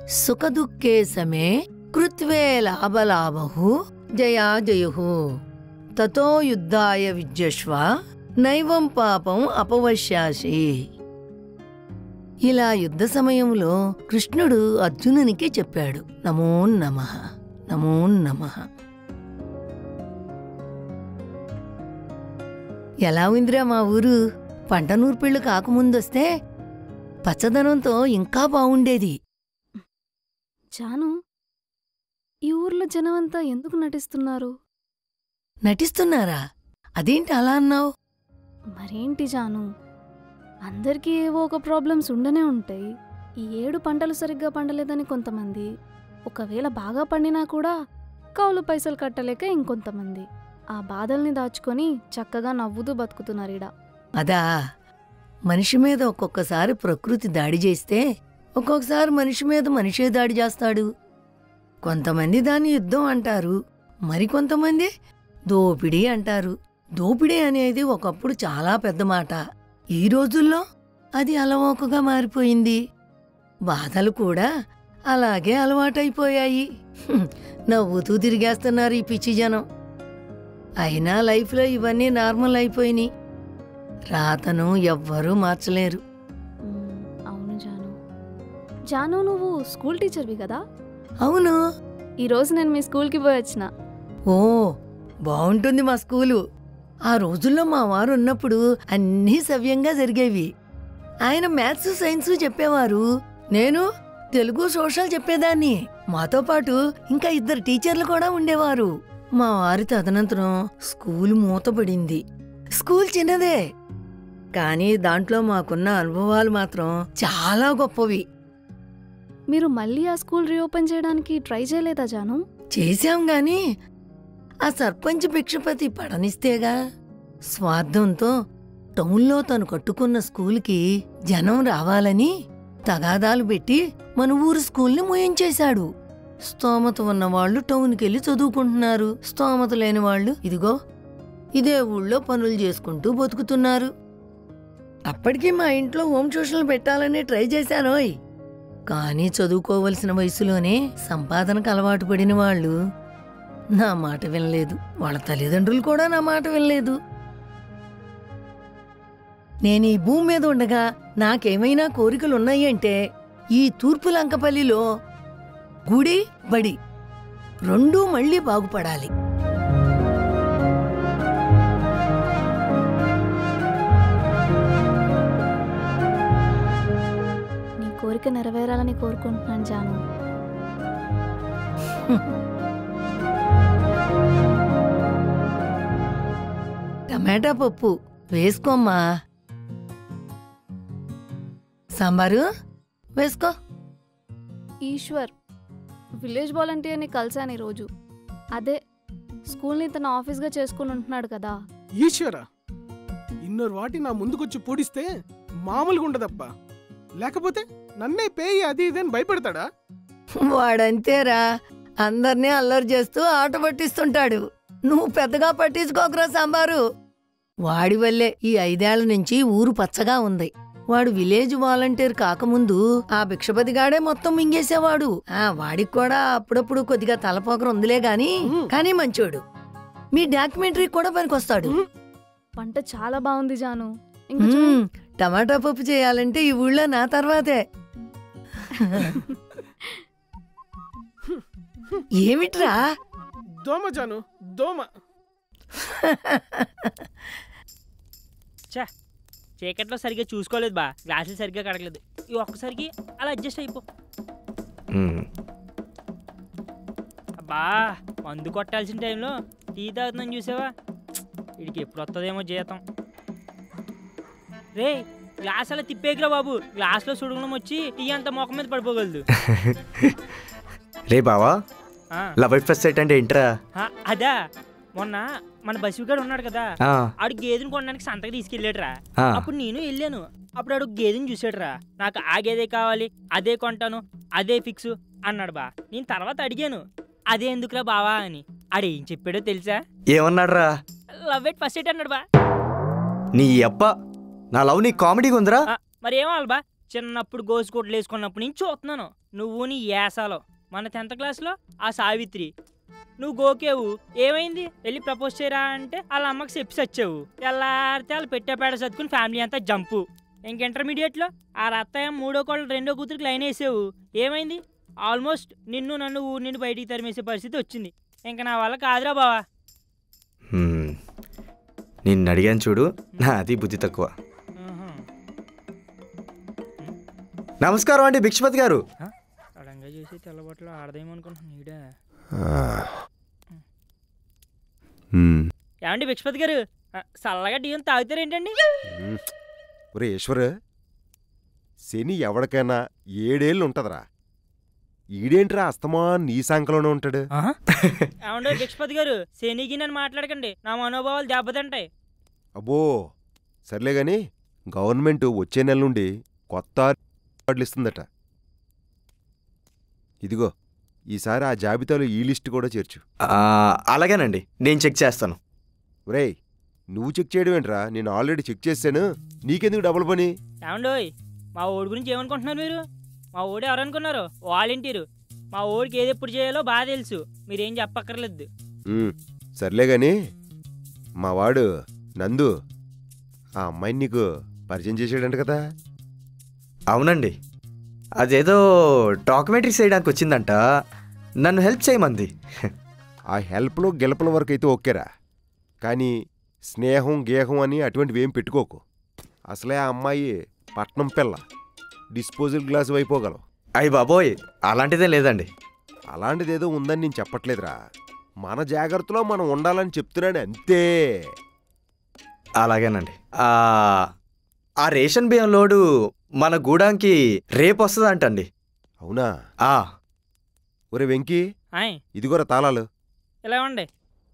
సుఖదుఃఖే సమే కృత్వే లాభలాభు జయా జయు తతో యుద్ధాయ విద్యశ్వ నైవం పాపం అపవశ్యాసి ఇలా యుద్ధ సమయంలో కృష్ణుడు అర్జునునికి చెప్పాడు నమో నమః నమో నమః ఎలా ఉందిరా మా ఊరు పంట నూర్పిళ్ళు కాకముందొస్తే పచ్చదనంతో ఇంకా బావుండేది జాను ఈ ఊర్లో జనమంతా ఎందుకు నటిస్తున్నారు నటిస్తున్నారా అదేంటి అలా అన్నావు మరేంటి జాను అందరికీ ఏవో ఒక ప్రాబ్లమ్స్ ఉండనే ఉంటాయి ఈ ఏడు పంటలు సరిగ్గా పండలేదని కొంతమంది ఒకవేళ బాగా పండినా కూడా కౌలు పైసలు కట్టలేక ఇంకొంతమంది ఆ బాధల్ని దాచుకొని చక్కగా నవ్వుతూ బతుకుతున్నారు ఈడ అదా మనిషి మీద ఒక్కొక్కసారి ప్రకృతి దాడి చేస్తే ఒక్కొక్కసారి మనిషి మీద మనిషే దాడి చేస్తాడు కొంతమంది దాన్ని యుద్ధం అంటారు మరికొంతమంది దోపిడీ అంటారు దోపిడీ అనేది ఒకప్పుడు చాలా పెద్ద మాట ఈ రోజుల్లో అది అలవోకగా మారిపోయింది బాధలు కూడా అలాగే అలవాటైపోయాయి హ్మ్, నవ్వుతూ తిరిగేస్తున్నారు ఈ పిచ్చి జనం అయినా లైఫ్లో ఇవన్నీ నార్మల్ అయిపోయినాయి రాతను ఎవ్వరూ మార్చలేరు మ్మ్, అవును జాను జాను నువ్వు స్కూల్ టీచర్వి కదా అవును ఈరోజు నేను మీ స్కూల్కి పోయి వచ్చిన ఓ బాగుంటుంది మా స్కూలు ఆ రోజుల్లో మా వారు ఉన్నప్పుడు అన్నీ సవ్యంగా జరిగేవి ఆయన మ్యాథ్స్ సైన్స్ చెప్పేవారు నేను తెలుగు సోషల్ చెప్పేదాన్ని మాతో పాటు ఇంకా ఇద్దరు టీచర్లు కూడా ఉండేవారు మా వారి తదనంతరం స్కూల్ మూతపడింది స్కూల్ చిన్నదే కానీ దాంట్లో మాకున్న అనుభవాలు మాత్రం చాలా గొప్పవి మీరు మళ్ళీ ఆ స్కూల్ రీఓపెన్ చేయడానికి ట్రై చేయలేదా జాను చేశాం గాని ఆ సర్పంచ్ భిక్షపతి పడనిస్తేగా స్వార్థంతో టౌన్లో తను కట్టుకున్న స్కూల్కి జనం రావాలని తగాదాలు పెట్టి మన ఊరు స్కూల్ని ముయించేశాడు స్తోమత ఉన్నవాళ్లు టౌన్కెళ్ళి చదువుకుంటున్నారు స్తోమత లేని వాళ్ళు ఇదిగో ఇదే ఊళ్ళో పనులు చేసుకుంటూ బతుకుతున్నారు అప్పటికి మా ఇంట్లో హోమ్ ట్యూషన్లు పెట్టాలని ట్రై చేశానోయ్ కానీ చదువుకోవలసిన వయసులోనే సంపాదనకు అలవాటు పడిన వాళ్ళు నా మాట వినలేదు వాళ్ళ తల్లిదండ్రులు కూడా నా మాట వినలేదు నేను ఈ భూమి మీద ఉండగా నాకేమైనా కోరికలు ఉన్నాయి అంటే ఈ తూర్పు లంకపల్లిలో గుడి బడి రెండూ మళ్ళీ బాగుపడాలి నీ కోరిక నెరవేరాలని కోరుకుంటున్నాను జాను టమాటా పప్పు వేసుకోమ్మా సాంబారు వేసుకో ఈశ్వర్ విలేజ్ వాలంటీర్ని కలిశాను ఈరోజు అదే స్కూల్ని తన ఆఫీస్గా చేసుకుని ఉంటున్నాడు కదా ఈశ్వర ఇన్నోరు వాటి నా ముందుకొచ్చి పొడిస్తే మామూలుగా ఉండదబ్బా లేకపోతే నన్నే పేయి అది ఇది అని భయపెడతాడా వాడంతేరా అందర్నీ అల్లరి చేస్తూ ఆట పట్టిస్తుంటాడు నువ్వు పెద్దగా పట్టించుకోకరా సాంబారు వాడి వల్లే ఈ ఐదేళ్ల నుంచి ఊరు పచ్చగా ఉంది వాడు విలేజ్ వాలంటీర్ కాకముందు ఆ భిక్షపతిగాడే మొత్తం మింగేసేవాడు ఆ వాడికి కూడా అప్పుడప్పుడు కొద్దిగా తలపోకరు ఉందిలే గాని కానీ మంచోడు మీ డాక్యుమెంటరీ కూడా పనికొస్తాడు పంట చాలా బాగుంది జాను ఇంకా చూడు. మ్మ్, టమాటా పప్పు చేయాలంటే ఈ ఊళ్ళో నా తర్వాతే ఏమిట్రా దోమ జాను దోమ చా చీకట్లో సరిగ్గా చూసుకోలేదు బా గ్లాసులు సరిగ్గా కడగలేదు ఈ ఒక్కసారికి అలా అడ్జస్ట్ అయిపో అబ్బా మందు కొట్టాల్సిన టైంలో టీ తాగుతుందని చూసావా వీడికి ఎప్పుడు వస్తుందేమో జీతం రే గ్లాస్ అలా తిప్పేకిరా బాబు గ్లాస్లో సుడుగుణం వచ్చి టీ అంతా మొఖం మీద పడిపోగలదు రే బావా ఆ, లవ్ ఎట్ ఫస్ట్ సైట్ అంటే ఏంట్రా ఆ, అదా మొన్న మన బసిగాడు ఉన్నాడు కదా ఆ, ఆడు గేదెని కొనడానికి సంతకి తీసుకెళ్ళాడురా ఆ. అప్పుడు నేను వెళ్ళాను అప్పుడు ఆడు గేదెని చూసాడురా నాకు ఆ గేదే కావాలి అదే కొంటాను అదే ఫిక్స్ అన్నాడు బా నేను తర్వాత అడిగాను అదే ఎందుకురా బావా అని ఆడేం చెప్పాడో తెలుసా ఏమన్నాడ్రా లవ్ ఎట్ ఫస్ట్ ఎయిట్ అన్నాడు బా నీ అప్ప నా లవ్ నీ కామెడీగా ఉందిరా ఆ, మరి ఏమో బా చిన్నప్పుడు గోసు కొట్లు వేసుకున్నప్పుడు నేను చూస్తున్నాను నువ్వు నీ యాసాలో మన టెన్త్ క్లాస్లో ఆ సావిత్రి నువ్వు గోకేవు ఏమైంది వెళ్ళి ప్రపోజ్ చేయరా అంటే వాళ్ళ అమ్మకి చెప్పి వచ్చావు తెల్లారితే వాళ్ళు పెట్టేపేడ చదువుకుని ఫ్యామిలీ అంతా జంపు ఇంక ఇంటర్మీడియట్లో ఆ రత్తయ్య మూడో కోళ్ళు రెండో కూతురికి లైన్ వేసావు ఏమైంది ఆల్మోస్ట్ నిన్ను నన్ను ఊరి నుండి బయటికి తరిమేసే పరిస్థితి వచ్చింది ఇంకా నా వల్ల కాదురా బావా హ్మ్. నిన్ను అడిగాను చూడు నా అది బుద్ధి తక్కువ ఆహా. నమస్కారం అండి భిక్షపతి గారు సడన్గా చేసి తెల్లబొట్లో ఆడదేమో అనుకుంటున్నాను ఈడ మ్మ్. ఏమండి భిక్షపతి గారు ఆ, చల్లగా టీం తాగుతారేంటండి మ్మ్. ఒరే ఈశ్వర్ శని ఎవడికైనా ఏడేళ్ళు ఉంటదిరా ఈడేంట్రా అస్తమా నీ సంకలోనే ఉంటాడు ఏమండి భిక్షపతి గారు శనికి నన్ను మాట్లాడకండి నా మనోభావాలు దెబ్బతింటాయి అబ్బో సర్లే గాని గవర్నమెంట్ వచ్చే నెల నుండి కొత్త కార్డులు ఇస్తుందట ఇదిగో ఈసారి ఆ జాబితాలో ఈ లిస్ట్ కూడా చేర్చు ఆ, అలాగేనండి నేను చెక్ చేస్తాను ఒరేయ్ నువ్వు చెక్ చేయడం ఏంట్రా నేను ఆల్రెడీ చెక్ చేశాను నీకెందుకు డబుల్ పని ఏమండోయ్ మా ఓడి గురించి ఏమనుకుంటున్నారు మీరు మా ఓడి ఎవరనుకున్నారు వాలంటీరు మా ఓడికి ఏది ఎప్పుడు చేయాలో బాగా తెలుసు మీరేం చెప్పక్కర్లేదు మ్మ్. సర్లే గాని మా వాడు నందు ఆ అమ్మాయిని నీకు పరిచయం చేసాడంట కదా అవునండి అదేదో డాక్యుమెంటరీ చేయడానికి వచ్చిందంట నన్ను హెల్ప్ చేయమంది ఆ హెల్ప్లో గెలపల వరకు అయితే ఓకేరా కానీ స్నేహం గేహం అని అటువంటివి ఏం పెట్టుకోకు అసలే ఆ అమ్మాయి పట్నం పిల్ల డిస్పోజల్ గ్లాస్ అయిపోగలవు అయ్యి బాబోయ్ అలాంటిదే లేదండి అలాంటిదేదో ఉందని నేను చెప్పట్లేదురా మన జాగ్రత్తలో మనం ఉండాలని చెప్తున్నాను అంతే అలాగేనండి ఆ, ఆ రేషన్ బియ్యం లోడు మన గూడానికి రేపు వస్తుందంటండి అవునా ఆ, ఒరే వెంకీ ఆయ్ ఇదిగోరా తాళాలు ఇలా ఇవ్వండి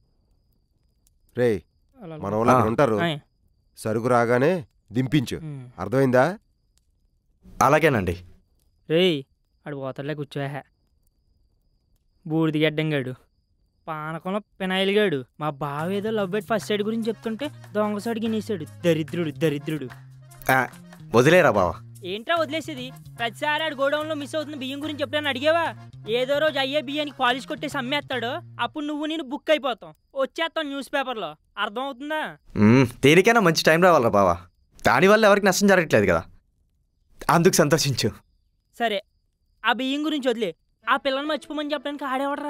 రే అలా మన వాళ్ళు అక్కడ ఆ. ఉంటారు ఆయ్. సరుకు రాగానే దింపించు ఉమ్. అర్థమైందా అలాగేనండి రేయ్ ఆడు పోతలే కూర్చోహే బూడిది గడ్డంగాడు పానకంలో పినాయిల్ గాడు మా బావ ఏదో లవ్ ఎట్ ఫస్ట్ సైడ్ గురించి చెప్తుంటే దొంగసాడు గినేసాడు దరిద్రుడు దరిద్రుడు ఆ, వదిలేరా బావా ఏంట్రా వదిలేసేది ప్రతిసారి ఆడు గోడౌన్లో మిస్ అవుతున్న బియ్యం గురించి ఎప్పుడైనా అడిగావా ఏదో రోజు అయ్యే బియ్యానికి పాలిష్ కొట్టేసి అమ్మేస్తాడు అప్పుడు నువ్వు నేను బుక్ అయిపోతాం వచ్చేస్తాం న్యూస్ పేపర్లో అర్థం అవుతుందా మ్మ్, దేనికైనా మంచి టైం రావాలరా బావా దానివల్ల ఎవరికి నష్టం జరగట్లేదు కదా అందుకు సంతోషించు సరే ఆ బియ్యం గురించి వదిలే ఆ పిల్లని మర్చిపోమని చెప్పడానికి ఆడేవాడరా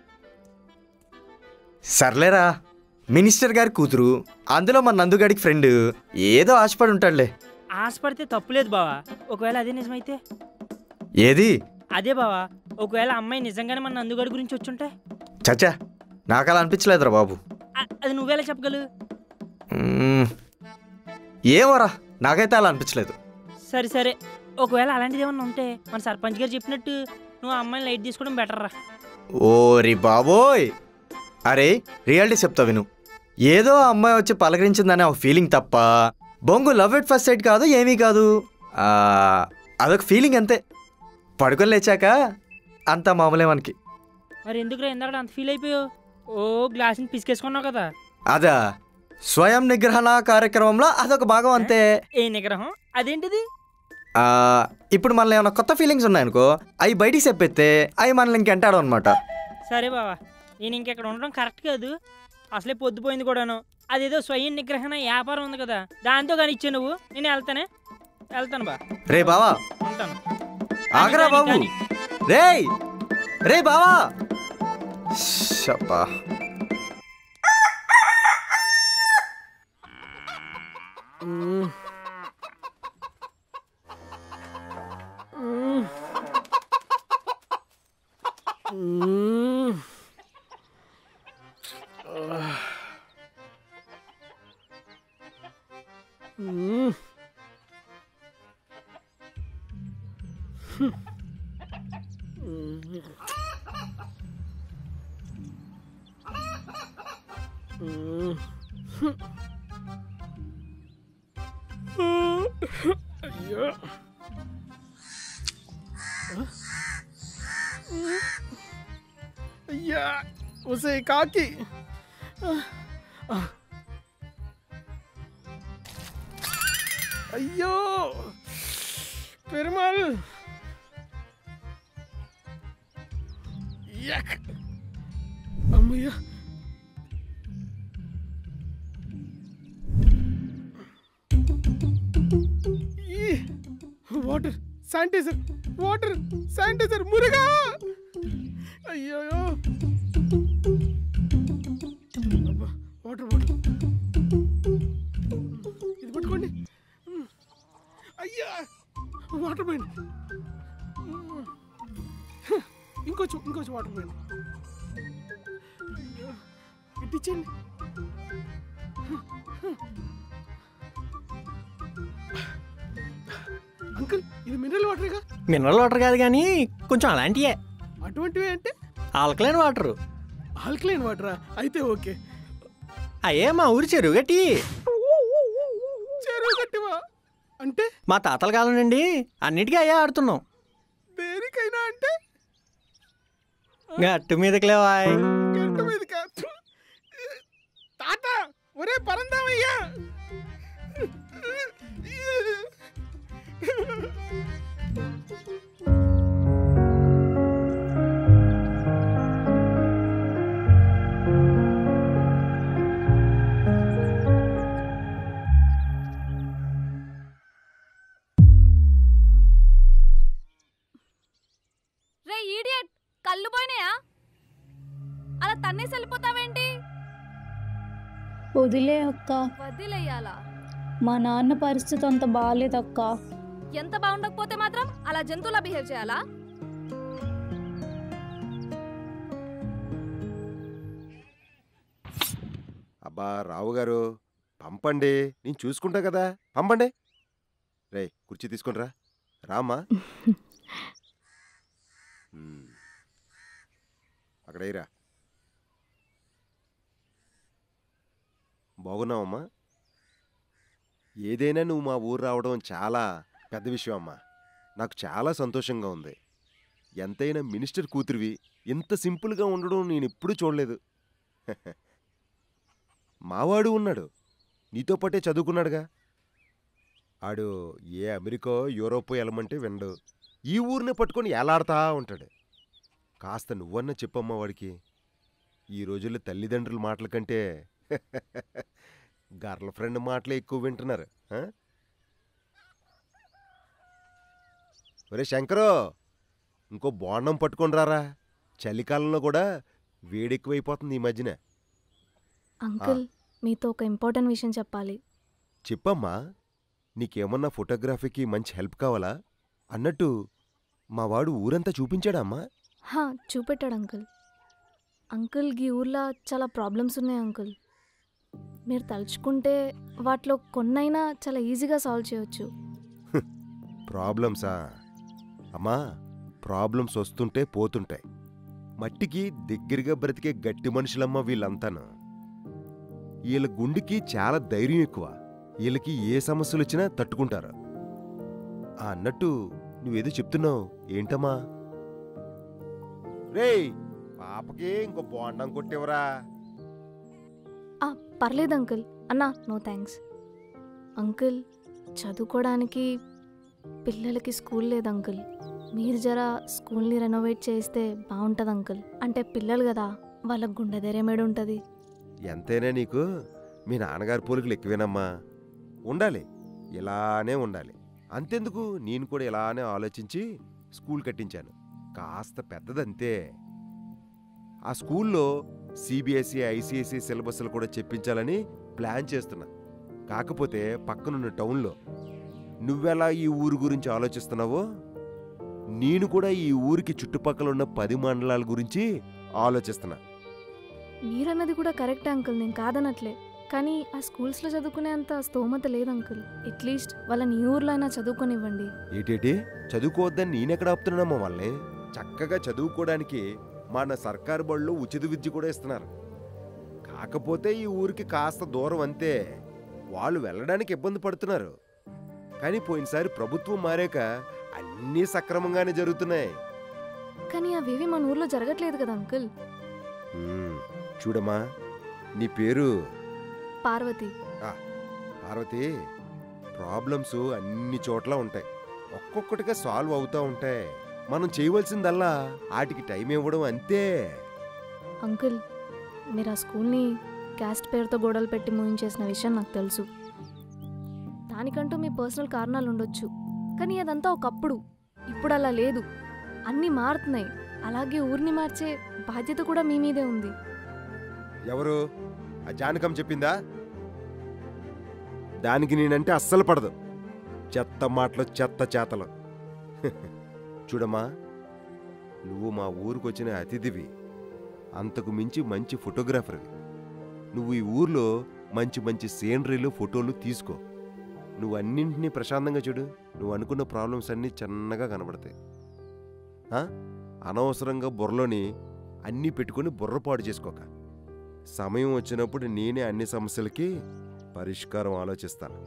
సర్లేరా మినిస్టర్ గారి కూతురు అందులో మన నందుగాడికి ఫ్రెండ్ ఏదో ఆశపడి ఉంటాడులే ఆశపడితే తప్పులేదు బావా ఒకవేళ అదే నిజమైతే ఏది అదే బావా ఒకవేళ అమ్మాయి నిజంగానే మన నందుగడి గురించి వచ్చుంటే చచ్చా నాకు అలా అనిపించలేదురా బాబు అ- అది నువ్వెలా చెప్పగలవు మ్మ్. ఏమోరా నాకైతే అలా అనిపించలేదు సరే సరే ఒకవేళ అలాంటిది ఏమన్నా ఉంటే మన సర్పంచ్ గారు చెప్పినట్టు నువ్వు ఆ అమ్మాయిని లైట్ తీసుకోవడం బెటర్ రా ఓరి బాబోయ్ అరే రియాలిటీ చెప్తా విను ఏదో ఆ అమ్మాయి వచ్చి పలకరించిందనే ఒక ఫీలింగ్ తప్ప బొంగు లవ్ ఎట్ ఫస్ట్ సైడ్ కాదు ఏమీ కాదు ఆ, అదొక ఫీలింగ్ అంతే పడుకొని లేచాక అంత మామూలే మనకి మరి ఎందుకురా ఇందాక అంత ఫీల్ అయిపోయావు ఓ గ్లాస్ని పిసికేసుకున్నావు కదా అదా స్వయం నిగ్రహణ కార్యక్రమంలో అదొక భాగం అంతే ఏ నిగ్రహం అదేంటిది ఆ, ఇప్పుడు మనలో ఏమైనా కొత్త ఫీలింగ్స్ ఉన్నాయనుకో అవి బయటికి చెప్పేస్తే అవి మనల్ని ఇంకెంటాడు అనమాట సరే బావా నేను ఇంకెక్కడ ఉండడం కరెక్ట్ కాదు అసలే పొద్దుపోయింది కూడాను అదేదో స్వయం నిగ్రహణ వ్యాపారం ఉంది కదా దాంతో కానీ ఇచ్చే నువ్వు నేను వెళ్తానే వెళ్తాను బా రే బావా ఉంటాను ఆగరా కానీ, బాబు కానీ. రేయ్ రే బావా షబ్బా మ్మ్. మ్మ్. మ్మ్. ఆ. మ్మ్. మ్మ్. మ్మ్. అయ్యో అయ్యా ఒసే కాకి అయ్యో పెరుమాల్ యక్. అమ్మయ్యా ఈ, water sanitiser water sanitiser Muruga అయ్యో అబ్బా, వాటర్ వాటర్ ఇది పట్టుకోండి అయ్యా వాటర్ పోయింది ఇంకొంచెం ఇంకొంచెం వాటర్ పోయింది అయ్యో, ఇటు ఇచ్చేయండి అంకుల్ ఇది మినరల్ వాటరేగా మినరల్ వాటర్ కాదు కానీ కొంచెం అలాంటియే అటువంటివి అంటే ఆల్కలైన్ వాటర్ ఆల్కలైన్ వాటరా అయితే ఓకే అయ్యే మా ఊరి చెరువు గట్టి చెరువు కట్టివా అంటే మా తాతల కాలం నుండి అన్నిటికీ అయ్యే ఆడుతున్నాం దేనికైనా అంటే గట్టు మీదకి లేవాయ్ గంట మీద కాదు తాత ఒరే పరందామయ్యా రే ఈడియట్ కళ్ళు పోయినాయా అలా తన్నేసి వెళ్ళిపోతావేంటి వదిలే అక్క వదిలేయాలా మా నాన్న పరిస్థితి అంత బాగాలేదక్క ఎంత బాగుండకపోతే మాత్రం అలా జంతువులా బిహేవ్ చేయాలా అబ్బా రావు గారు పంపండి నేను చూసుకుంటా కదా పంపండి రే కుర్చీ తీసుకుంట్రా రామా ఉమ్. అక్కడ ఇరా బాగున్నావమ్మా ఏదైనా నువ్వు మా ఊరు రావడం చాలా పెద్ద విషయం అమ్మా నాకు చాలా సంతోషంగా ఉంది ఎంతైనా మినిస్టర్ కూతురివి ఇంత సింపుల్గా ఉండడం నేను ఎప్పుడూ చూడలేదు మావాడు ఉన్నాడు నీతో పాటే చదువుకున్నాడుగా ఆడు ఏ అమెరికా యూరోప్ వెళ్ళమంటే వినడు ఈ ఊరిని పట్టుకొని ఏలాడుతా ఉంటాడు కాస్త నువ్వన్నా చెప్పమ్మా వాడికి ఈ రోజుల్లో తల్లిదండ్రుల మాటల కంటే గర్ల్ ఫ్రెండ్ మాటలే ఎక్కువ వింటున్నారు ఆ? ఒరే శంకరు ఇంకో బోండం పట్టుకొని రారా చలికాలంలో కూడా వేడెక్కువైపోతుంది ఈ మధ్యన అంకుల్ మీతో ఒక ఇంపార్టెంట్ విషయం చెప్పాలి చెప్పమ్మా నీకేమన్నా ఫోటోగ్రఫీకి మంచి హెల్ప్ కావాలా అన్నట్టు మా వాడు ఊరంతా చూపించాడా అమ్మా హా చూపెట్టాడు అంకుల్ అంకుల్ ఈ ఊర్లో చాలా ప్రాబ్లమ్స్ ఉన్నాయి అంకుల్ మీరు తలుచుకుంటే వాటిలో కొన్నైనా చాలా ఈజీగా సాల్వ్ చేయొచ్చు ప్రాబ్లమ్సా అమ్మా ప్రాబ్లమ్స్ వస్తుంటే పోతుంటాయి మట్టికి దగ్గరగా బ్రతికే గట్టి మనుషులమ్మ వీళ్ళంతాను వీళ్ళ గుండెకి చాలా ధైర్యం ఎక్కువ వీళ్ళకి ఏ సమస్యలు వచ్చినా తట్టుకుంటారు ఆ అన్నట్టు నువ్వేదో చెప్తున్నావు ఏంటమ్మా రేయ్ పాపకి ఇంకో బోండం కొట్టేవరా ఆ, పర్లేదు అంకుల్ అన్నా నో థ్యాంక్స్ అంకుల్ చదువుకోవడానికి పిల్లలకి స్కూల్ లేదు అంకుల్ మీరు జర స్కూల్ని రెనోవేట్ చేస్తే బాగుంటుంది అంకుల్ అంటే పిల్లలు కదా వాళ్ళకు గుండె ధైర్యం ఉంటుంది ఎంతైనా నీకు మీ నాన్నగారి పోలికలు ఎక్కువేనమ్మా ఉండాలి ఇలానే ఉండాలి అంతెందుకు నేను కూడా ఇలానే ఆలోచించి స్కూల్ కట్టించాను కాస్త పెద్దదంతే ఆ స్కూల్లో సిబిఎస్ఈ ఐసిఎస్ఈ సిలబస్లు కూడా చెప్పించాలని ప్లాన్ చేస్తున్నా కాకపోతే పక్కనున్న టౌన్లో నువ్వెలా ఈ ఊరు గురించి ఆలోచిస్తున్నావో నేను కూడా ఈ ఊరికి చుట్టుపక్కల ఉన్న పది మండలాల గురించి ఆలోచిస్తున్నా మీరన్నది కూడా కరెక్ట్ అంకుల్ నేను కాదనట్లే కానీ ఆ స్కూల్స్లో చదువుకునే అంత స్తోమత లేదు అంకుల్ అట్లీస్ట్ వాళ్ళని ఈ ఊర్లో అయినా చదువుకొనివ్వండి ఏటేటి చదువుకోవద్దని నేనెక్కడ ఆపుతున్నానమ్మా వాళ్ళని చక్కగా చదువుకోవడానికి మన సర్కారు బళ్ళు ఉచిత విద్య కూడా ఇస్తున్నారు కాకపోతే ఈ ఊరికి కాస్త దూరం అంతే వాళ్ళు వెళ్ళడానికి ఇబ్బంది పడుతున్నారు కానీ పోయినసారి ప్రభుత్వం మారాక అన్నీ సక్రమంగానే జరుగుతున్నాయి కానీ అవేవి మన ఊర్లో జరగట్లేదు కదా అంకుల్ ఉమ్, చూడమ్మా నీ పేరు పార్వతి పార్వతి ప్రాబ్లమ్స్ అన్ని చోట్ల ఉంటాయి ఒక్కొక్కటిగా సాల్వ్ అవుతూ ఉంటాయి మనం చేయవలసిందల్లా ఆటికి టైం ఇవ్వడం అంతే అంకుల్ మీరు ఆ స్కూల్ని క్యాస్ట్ పేరుతో గొడవలు పెట్టి మూయించేసిన విషయం నాకు తెలుసు దానికంటూ మీ పర్సనల్ కారణాలు ఉండొచ్చు కానీ అదంతా ఒకప్పుడు ఇప్పుడు అలా లేదు అన్నీ మారుతున్నాయి అలాగే ఊరిని మార్చే బాధ్యత కూడా మీ మీదే ఉంది ఎవరు ఆ జానకం చెప్పిందా దానికి నేనంటే అస్సలు పడదు చెత్త మాటలు చెత్త చేతలు చూడమ్మా నువ్వు మా ఊరికొచ్చిన అతిథివి అంతకు మించి మంచి ఫోటోగ్రాఫర్వి నువ్వు ఈ ఊర్లో మంచి మంచి సీనరీలు ఫోటోలు తీసుకో నువ్వు అన్నింటినీ ప్రశాంతంగా చూడు నువ్వు అనుకున్న ప్రాబ్లమ్స్ అన్నీ చిన్నగా కనబడతాయి ఆ? అనవసరంగా బుర్రలోని అన్నీ పెట్టుకొని బుర్రపాడు చేసుకోక సమయం వచ్చినప్పుడు నేనే అన్ని సమస్యలకి పరిష్కారం ఆలోచిస్తాను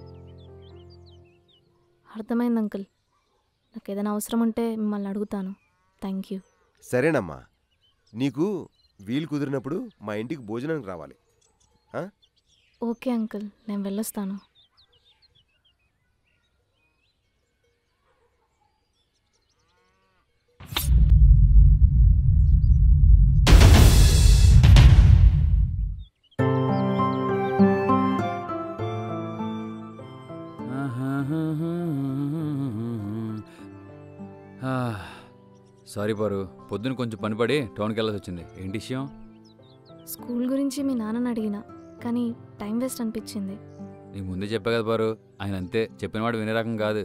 అర్థమైంది అంకుల్ నాకు ఏదైనా అవసరం ఉంటే మిమ్మల్ని అడుగుతాను థ్యాంక్ యూ సరేనమ్మా నీకు వీలు కుదిరినప్పుడు మా ఇంటికి భోజనానికి రావాలి ఓకే అంకుల్ నేను వెళ్ళొస్తాను సారీ పారు పొద్దున కొంచెం పని పడి టౌన్కి వెళ్ళాల్సి వచ్చింది ఏంటి విషయం స్కూల్ గురించి మీ నాన్నని అడిగిన కానీ టైం వేస్ట్ అనిపించింది నీకు ముందే చెప్పా కదా పారు ఆయన అంతే చెప్పిన వాడు వినే రకం కాదు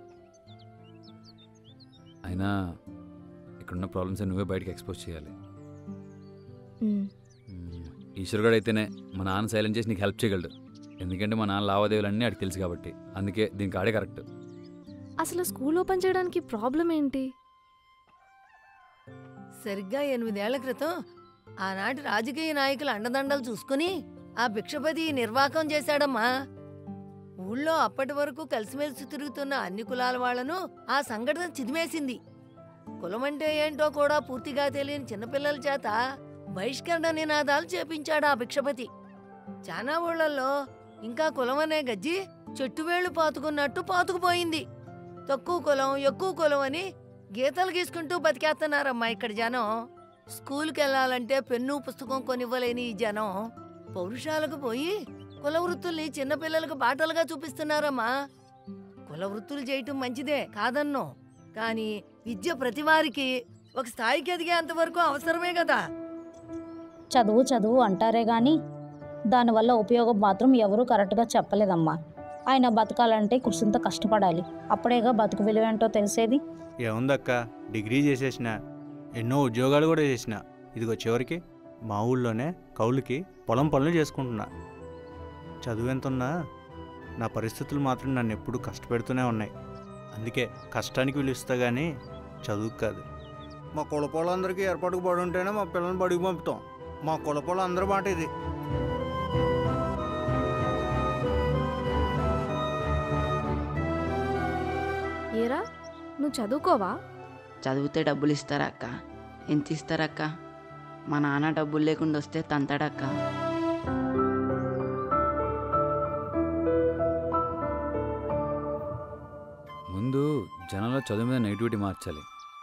అయినా ఇక్కడున్న ప్రాబ్లమ్స్ నువ్వే బయటకు ఎక్స్పోజ్ చేయాలి మ్, మ్మ్. ఈశ్వరుడు అయితేనే మా నాన్న సైలెంట్ చేసి నీకు హెల్ప్ చేయగలడు ఎందుకంటే మా నాన్న లావాదేవీలన్నీ ఆడికి తెలుసు కాబట్టి అందుకే దీనికి ఆడే కరెక్ట్ అసలు స్కూల్ ఓపెన్ చేయడానికి ప్రాబ్లం ఏంటి సరిగ్గా ఎనిమిదేళ్ల క్రితం ఆనాటి రాజకీయ నాయకుల అండదండలు చూసుకుని ఆ భిక్షపతి నిర్వాకం చేశాడమ్మా ఊళ్ళో అప్పటి వరకు కలిసిమెలిసి తిరుగుతున్న అన్ని కులాల వాళ్లను ఆ సంఘటన చిదిమేసింది కులమంటే ఏంటో కూడా పూర్తిగా తెలియని చిన్నపిల్లల చేత బహిష్కరణ నినాదాలు చేపించాడు ఆ భిక్షపతి చాలా ఊళ్ళల్లో ఇంకా కులం అనే గజ్జి చెట్టువేళ్లు పాతుకున్నట్టు పాతుకుపోయింది తక్కువ కులం ఎక్కువ కులం అని గీతలు గీసుకుంటూ బతికేస్తున్నారమ్మా ఇక్కడ జనం స్కూల్కి వెళ్ళాలంటే పెన్ను పుస్తకం కొనివ్వలేని ఈ జనం పౌరుషాలకు పోయి కుల వృత్తుల్ని చిన్నపిల్లలకు బాటలుగా చూపిస్తున్నారమ్మా కుల వృత్తులు చేయటం మంచిదే కాదన్నో కానీ విద్య ప్రతి వారికి ఒక స్థాయికి ఎదిగేంత వరకు అవసరమే కదా చదువు చదువు అంటారే గాని దానివల్ల ఉపయోగం మాత్రం ఎవరూ కరెక్ట్గా చెప్పలేదమ్మా ఆయన బతకాలంటే కుర్సింత కష్టపడాలి అప్పుడేగా బతుకు విలువ ఏంటో తెలిసేది ఏముందక్క డిగ్రీ చేసేసిన ఎన్నో ఉద్యోగాలు కూడా చేసిన ఇదిగో చివరికి మా ఊళ్ళోనే కౌలుకి పొలం పనులు చేసుకుంటున్నా చదువు ఎంతున్నా నా పరిస్థితులు మాత్రం నన్ను ఎప్పుడూ కష్టపెడుతూనే ఉన్నాయి అందుకే కష్టానికి విలుస్తా కానీ చదువుకు కాదు మా కులపోళ్ళందరికీ ఏర్పాటుకు పడి ఉంటేనే మా పిల్లల్ని బడికి పంపుతాం మా కులపోళ్ళ అందరి మాట ఇది ఏరా నువ్వు చదువుకోవా చదివితే డబ్బులు ఇస్తారా అక్క ఎంత ఇస్తారక్క మా నాన్న డబ్బులు లేకుండా వస్తే తంతాడక్క ముందు జనంలో చదువు మీద నెగిటివిటీ మార్చాలి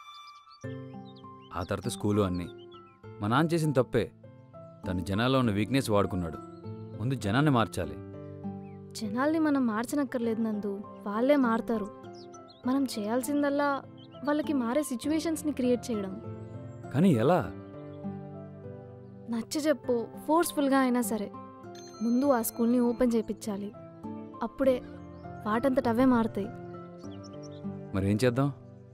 ఆ తర్వాత స్కూలు అన్నీ మా నాన్న చేసిన తప్పే తన జనాల్లో ఉన్న వీక్నెస్ వాడుకున్నాడు ముందు జనాన్ని మార్చాలి జనాల్ని మనం మార్చనక్కర్లేదు నందు వాళ్ళే మారుతారు మనం చేయాల్సిందల్లా వాళ్ళకి మారే సిచ్యువేషన్స్ని క్రియేట్ చేయడం కానీ ఎలా నచ్చ చెప్పు ఫోర్స్ఫుల్గా అయినా సరే ముందు ఆ స్కూల్ని ఓపెన్ చేయించాలి అప్పుడే వాటంతట అవే మారుతాయి మరి ఏం చేద్దాం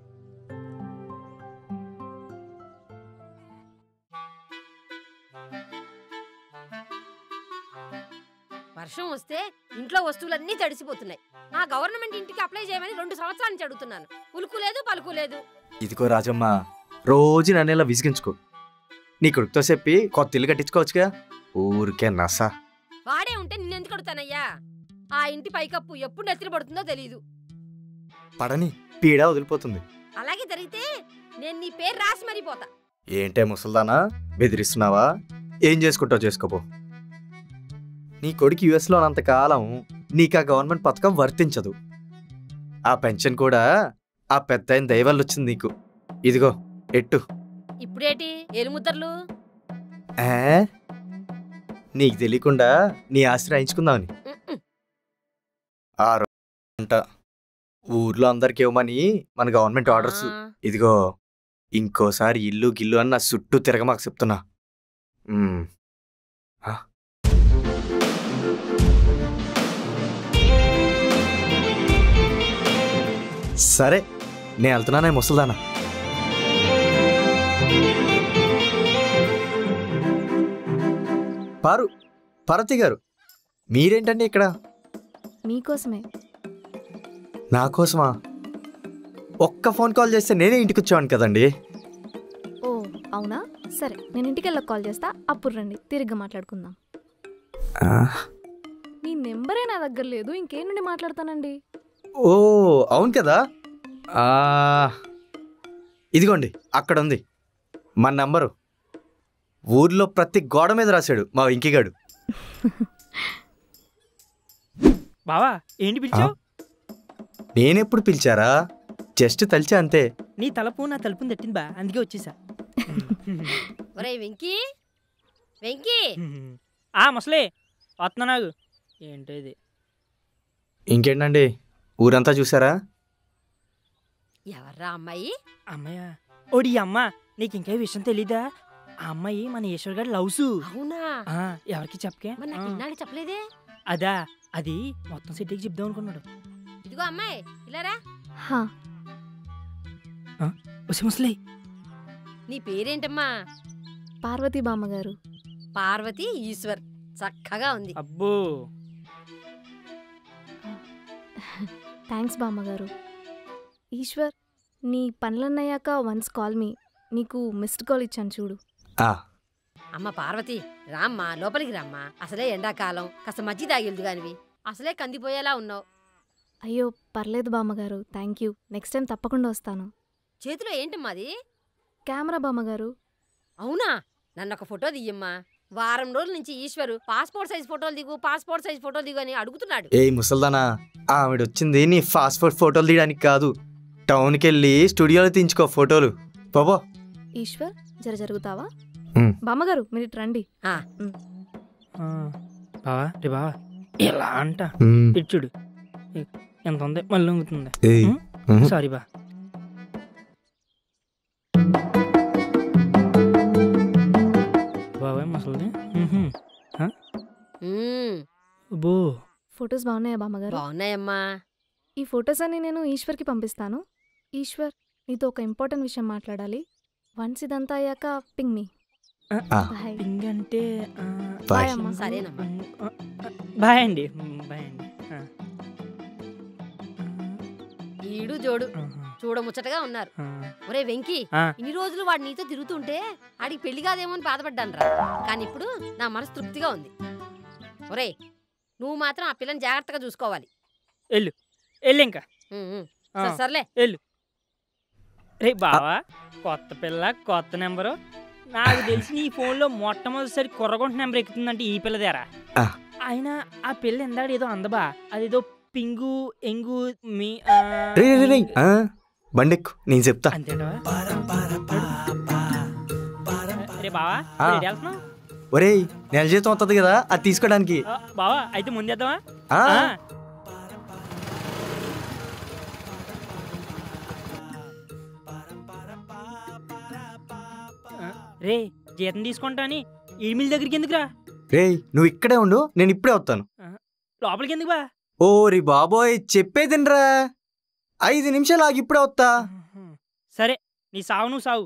వర్షం వస్తే ఇంట్లో వస్తువులన్నీ తడిసిపోతున్నాయి ఆ గవర్నమెంట్ ఇంటికి అప్లై చేయమని రెండు సంవత్సరాల నుంచి అడుగుతున్నాను ఉలుకు లేదు పలుకు లేదు ఇదిగో రాజమ్మ రోజు నన్ను ఇలా విసిగించుకో నీ కొడుకుతో చెప్పి కొత్త ఇల్లు కట్టించుకోవచ్చుగా ఊరికే నస వాడే ఉంటే నిన్నెందుకు అడుగుతానయ్యా ఆ ఇంటి పైకప్పు ఎప్పుడు నెత్తిన పడుతుందో తెలియదు పడని పీడ వదిలిపోతుంది అలాగే జరిగితే నేను నీ పేరు రాసి మరిపోతా ఏంటే ముసల్దానా బెదిరిస్తున్నావా ఏం చేసుకుంటావు చేసుకోపో నీ కొడుకు యుఎస్లో ఉన్నంతకాలం నీకు ఆ గవర్నమెంట్ పథకం వర్తించదు ఆ పెన్షన్ కూడా ఆ పెద్ద ఆయన దయవల్ల వచ్చింది నీకు ఇదిగో ఎట్టు ఇప్పుడేటి ఎలుముద్దర్లు ఏ? నీకు తెలియకుండా నీ ఆస్తి రాయించుకుందామని ఆ రో- అంట ఊర్లో అందరికి ఇవ్వమని మన గవర్నమెంట్ ఆర్డర్స్ ఇదిగో ఇంకోసారి ఇల్లు గిల్లు అని నా చుట్టూ తిరగమాకు చెప్తున్నా ఉమ్. ఆ. సరే నేను వెళ్తున్నానే ముసల్దానా పారు పార్వతి గారు మీరేంటండి ఇక్కడ మీకోసమే నా కోసమా ఒక్క ఫోన్ కాల్ చేస్తే నేనే ఇంటికి వచ్చేవాడిని కదండి ఓ అవునా సరే నేను ఇంటికి వెళ్ళక కాల్ చేస్తా అప్పుడు రండి తిరిగ్గా మాట్లాడుకుందాం ఆ, మీ నెంబరే నా దగ్గర లేదు ఇంకేం నుండి మాట్లాడతానండి ఓ అవును కదా ఆ, ఇదిగోండి అక్కడ ఉంది మన నంబరు ఊర్లో ప్రతి గోడ మీద రాశాడు మా ఇంకిగాడు బావా ఏంటి పిలిచావు నేనెప్పుడు పిలిచారా జస్ట్ తలిచా అంతే నీ తలపు నా తలుపుని తట్టింది బా అందుకే వచ్చేసా ఒరేయ్ వెంకీ వెంకీ ఆ ముసలే వస్తున్నా నాకు ఏంటో ఇది ఇంకేంటండి ఊరంతా చూసారా ఎవర్రా అమ్మాయి అమ్మయ్య ఓడి అమ్మ నీకు ఇంకా ఈ విషయం తెలీదా ఆ అమ్మాయి మన ఈశ్వర్ గారి లవ్స్ అవునా ఎవరికి చెప్పకే మరి నాకు ఆ. ఇన్నాళ్ళు చెప్పలేదే అదా అది మొత్తం సిటీకి చెప్దాం అనుకున్నాడు ఇదిగో అమ్మాయి ఇలారా హా వచ్చి ముసలి నీ పేరేంటమ్మా పార్వతీ బామ్మగారు పార్వతి ఈశ్వర్ చక్కగా ఉంది అబ్బో థ్యాంక్స్ బామ్మగారు ఈశ్వర్ నీ పనులన్నయ్యాక వన్స్ కాల్ మీ నీకు మిస్డ్ కాల్ ఇచ్చాను చూడు ఆ, అమ్మ పార్వతి రామ్మా లోపలికి రామ్మా అసలే ఎండాకాలం కాస్త మజ్జి తాగిల్దు గానివి అసలే కందిపోయేలా ఉన్నావు అయ్యో పర్లేదు బామ్మగారు థ్యాంక్ యూ నెక్స్ట్ టైం తప్పకుండా వస్తాను చేతిలో ఏంటమ్మా అది కెమెరా బామ్మగారు అవునా నన్ను ఒక ఫోటో దియ్యమ్మా వారం రోజుల నుంచి ఈశ్వరు పాస్పోర్ట్ సైజ్ ఫోటోలు దిగు పాస్పోర్ట్ సైజ్ ఫోటోలు దిగు అని అడుగుతున్నాడు ఏ ముసల్దానా ఆవిడ వచ్చింది నీ ఫాస్ట్ ఫుడ్ ఫోటోలు తీయడానికి కాదు టౌన్కి వెళ్ళి స్టూడియోలో తీయించుకో ఫోటోలు బాబో ఈశ్వర్ జర జరుగుతావా ఉమ్. బామ్మగారు మీరు ఇటు రండి ఆ. ఉమ్. ఆ, బావా రే బావా ఎలా అంట ఉమ్. ఇటు చూడు ఇ- ఎంత ఉంది మళ్ళీ ఉంగుతుంది ఏయ్. ఉహు. సారీ బా బాబాయ్ మసలుది మ్మ్, బో ఫొటోస్ బాగున్నాయా బామ్మగారు బాగున్నాయమ్మా ఈ ఫొటోస్ అన్ని నేను ఈశ్వర్కి పంపిస్తాను ఈశ్వర్ నీతో ఒక ఇంపార్టెంట్ విషయం మాట్లాడాలి వన్స్ ఇదంతా అయ్యాక పింగ్ మీ ఆ. బాయ్ పింగ్ అంటే ఆ, బాయ్. అమ్మా. సరేనమ్మా ఆ, ఆ, బాయ్ అండి ఉమ్, బాయ్ అండి ఆ. ఈడు జోడు ఆహా. చూడముచ్చటగా ఉన్నారు ఆ. ఒరే వెంకీ ఆ. ఇన్ని రోజులు వాడు నీతో తిరుగుతుంటే ఆడికి పెళ్లి కాదేమో అని బాధపడ్డాను రా కానీ ఇప్పుడు నా మనసు తృప్తిగా ఉంది ఒరే నువ్వు మాత్రం ఆ పిల్లని జాగ్రత్తగా చూసుకోవాలి వెళ్ళు వెళ్ళు ఇంకా ఉమ్, ఉమ్. ఆ. సరే, సర్లే వెళ్ళు రే బావా కొత్త పిల్ల కొత్త నెంబరు నాకు తెలిసి నీ ఫోన్లో మొట్టమొదటిసారి కుర్రగొంట నెంబర్ ఎక్కుతుందంటే ఈ పిల్లదేరా ఆ. అయినా ఆ పిల్ల ఎందాడు ఏదో అందబా అదేదో పింగు ఎంగు మీ ఆ, రే రే, రే ఆ, బండెక్కు నేను చెప్తా అంతేటవా రే బావా ఆ. రెడీ వెళ్తున్నావు ఒరేయ్ నెల జీతం వస్తుంది కదా అది తీసుకోవడానికి ఆ, బావా అయితే ముందేద్దామా ఆ. ఆ. ఆ, రే జీతం తీసుకుంటా అని ఈమెయిల్ దగ్గరికి ఎందుకురా రేయ్ నువ్వు ఇక్కడే ఉండు నేను ఇప్పుడే వస్తాను లోపలికి ఎందుకు బా ఓరి బాబోయ్ చెప్పేదినరా ఐదు నిమిషాలు ఆగి ఇప్పుడే వస్తా సరే నీ సావు నువ్వు సావు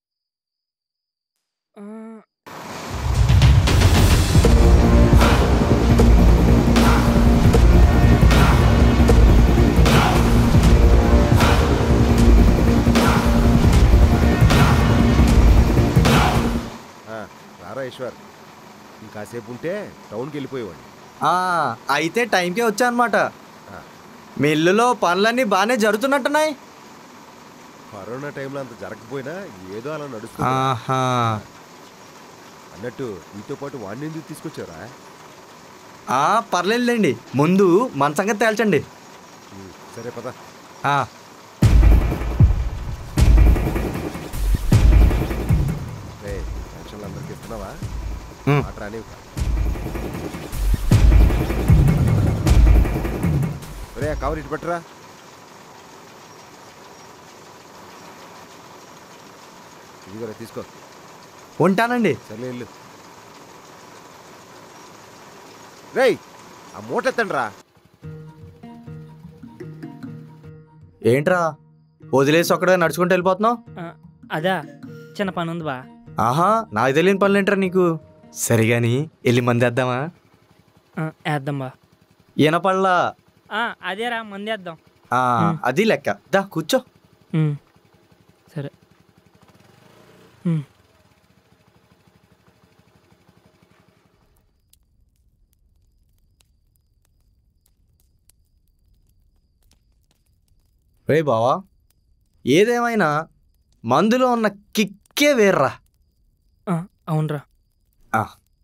ఆ, ఆ, రారా ఈశ్వర్ ఇంకాసేపు ఉంటే టౌన్కి వెళ్ళిపోయేవాడిని ఆ, అయితే టైంకే వచ్చా అనమాట ఆ. మిల్లులో పనులన్నీ బాగానే జరుగుతున్నట్టున్నాయి కరోనా టైంలో అంత జరగకపోయినా ఏదో అలా నడుస్తుంది ఆహా అన్నట్టు నీతో పాటు వాడిని ఎందుకు తీసుకొచ్చారా ఆ, పర్లేదులేండి ముందు మన సంగతి తేల్చండి సరే పద ఆ, వస్తున్నావా ఉమ్. మాట రానివ్వు. ఒరే ఆ కవర్ ఇటు పట్టురా ఇదిగోరా తీసుకో ఉంటానండి సర్లే ఇల్లు రేయ్ ఆ మూట ఎత్తండి రా ఏంట్రా వదిలేసి ఒక్కడే నడుచుకుంటూ వెళ్ళిపోతున్నావు అదా చిన్న పని ఉంది బా ఆహా నాకు తెలియని పనులు ఏంట్రా నీకు సరిగాని వెళ్ళి మంది వేద్దామా ఆ, వేద్దాం బా ఈయన పళ్ళ ఆ, అదేరా మంది వేద్దాం ఆ, అది లెక్క దా కూర్చో ఉమ్. సరే ఉమ్. రే బావా ఏదేమైనా మందులో ఉన్న కిక్కే వేర్రా ఆ, అవునరా ఆ.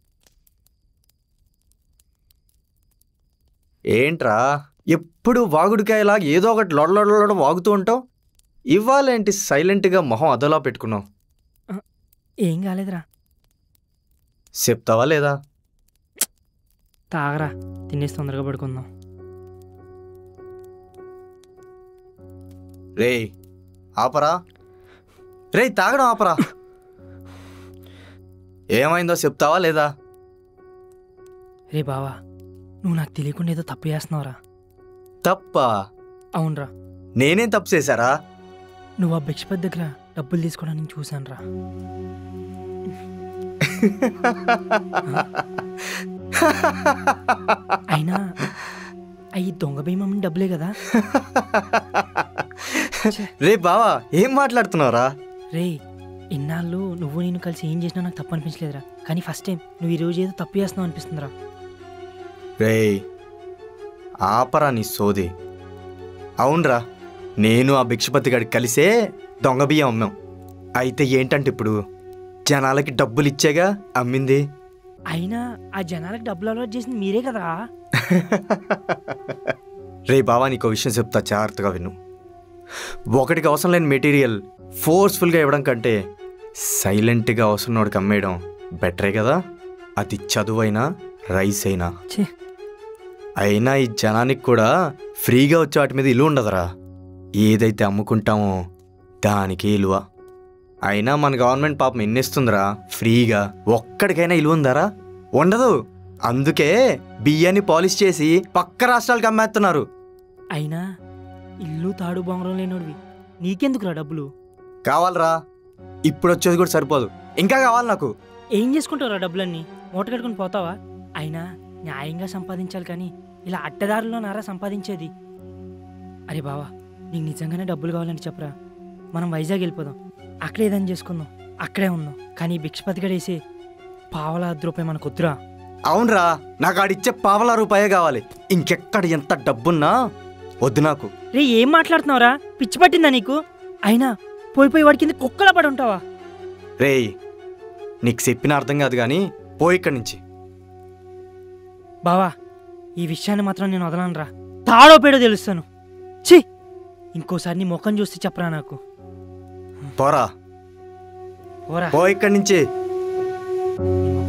ఏంట్రా ఎప్పుడు వాగుడికాయలా ఏదో ఒకటి లొడలొడలొడ వాగుతూ ఉంటావు ఇవ్వాలేంటి సైలెంట్గా మొహం అదోలా పెట్టుకున్నావు ఏం కాలేదురా చెప్తావా లేదా తాగరా తినేసి తొందరగా పడుకుందాం రే ఆపరా రే తాగడం ఆపరా ఏమైందో చెప్తావా లేదా రే బావా నువ్వు నాకు తెలియకుండా ఏదో తప్పు చేస్తున్నావురా తప్ప అవునరా నేనేం తప్పు చేశారా నువ్వు ఆ భిక్షపతి దగ్గర డబ్బులు తీసుకోవడానికి చూశాను రా అయినా అవి దొంగ భీమం డబ్బులే కదా రే బావా ఏం మాట్లాడుతున్నావురా రే ఇన్నాళ్ళు నువ్వు నేను కలిసి ఏం చేసినా నాకు తప్పు అనిపించలేదురా కానీ ఫస్ట్ టైం నువ్వు ఈరోజు ఏదో తప్పు చేస్తున్నావు అనిపిస్తుందిరా రే ఆపరా నీ సోది అవునరా నేను ఆ భిక్షపతి గడికి కలిసే దొంగ బియ్యం అమ్మాం అయితే ఏంటంటే ఇప్పుడు జనాలకి డబ్బులు ఇచ్చేగా అమ్మింది అయినా ఆ జనాలకు డబ్బులు అలవాటు చేసింది మీరే కదరా రే బావా నీకు విషయం చెప్తా జాగ్రత్తగా విను ఒకటికి అవసరం లేని మెటీరియల్ ఫోర్స్ఫుల్గా ఇవ్వడం కంటే సైలెంట్గా అవసరం వాడికి అమ్మేయడం బెటరే కదా అది చదువైనా రైస్ అయినా ఛీ. అయినా ఈ జనానికి కూడా ఫ్రీగా వచ్చే వాటి మీద ఇల్లు ఉండదురా ఏదైతే అమ్ముకుంటామో దానికి ఇలువ అయినా మన గవర్నమెంట్ పాపం ఎన్నిస్తుందిరా ఫ్రీగా ఒక్కడికైనా ఇలువ ఉందారా ఉండదు అందుకే బియ్యాన్ని పాలిష్ చేసి పక్క రాష్ట్రాలకు అమ్మేస్తున్నారు అయినా ఇల్లు తాడు బొంగరం లేనోడివి నీకెందుకురా డబ్బులు కావాలరా ఇప్పుడు వచ్చేది కూడా సరిపోదు ఇంకా కావాలి నాకు ఏం చేసుకుంటావురా డబ్బులన్నీ మూట కట్టుకుని పోతావా అయినా న్యాయంగా సంపాదించాలి కానీ ఇలా అడ్డదారుల్లో నారా సంపాదించేది అరే బావా నీకు నిజంగానే డబ్బులు కావాలని చెప్పరా మనం వైజాగ్ వెళ్ళిపోదాం అక్కడే ఏదైనా చేసుకుందాం అక్కడే ఉందాం కానీ ఈ భిక్షపతి గడేసి పావలా అర్ధ రూపాయి మనకు వద్దురా అవునరా నాకు ఆడిచ్చే పావలా రూపాయే కావాలి ఇంకెక్కడ ఎంత డబ్బున్నా వద్దు నాకు రే ఏం మాట్లాడుతున్నావురా పిచ్చి పట్టిందా నీకు అయినా పోయి పోయి వాడి కింద కుక్కలా పడి ఉంటావా రేయ్ నీకు చెప్పిన అర్థం కాదు కానీ పో ఇక్కడి నుంచి బావా ఈ విషయాన్ని మాత్రం నేను వదలనురా తాడో పేడో తెలుస్తాను ఛీ ఇంకోసారి నీ ముఖం చూస్తే చెప్పరా నాకు పోరా పోరా పో ఇక్కడి నుంచి నీ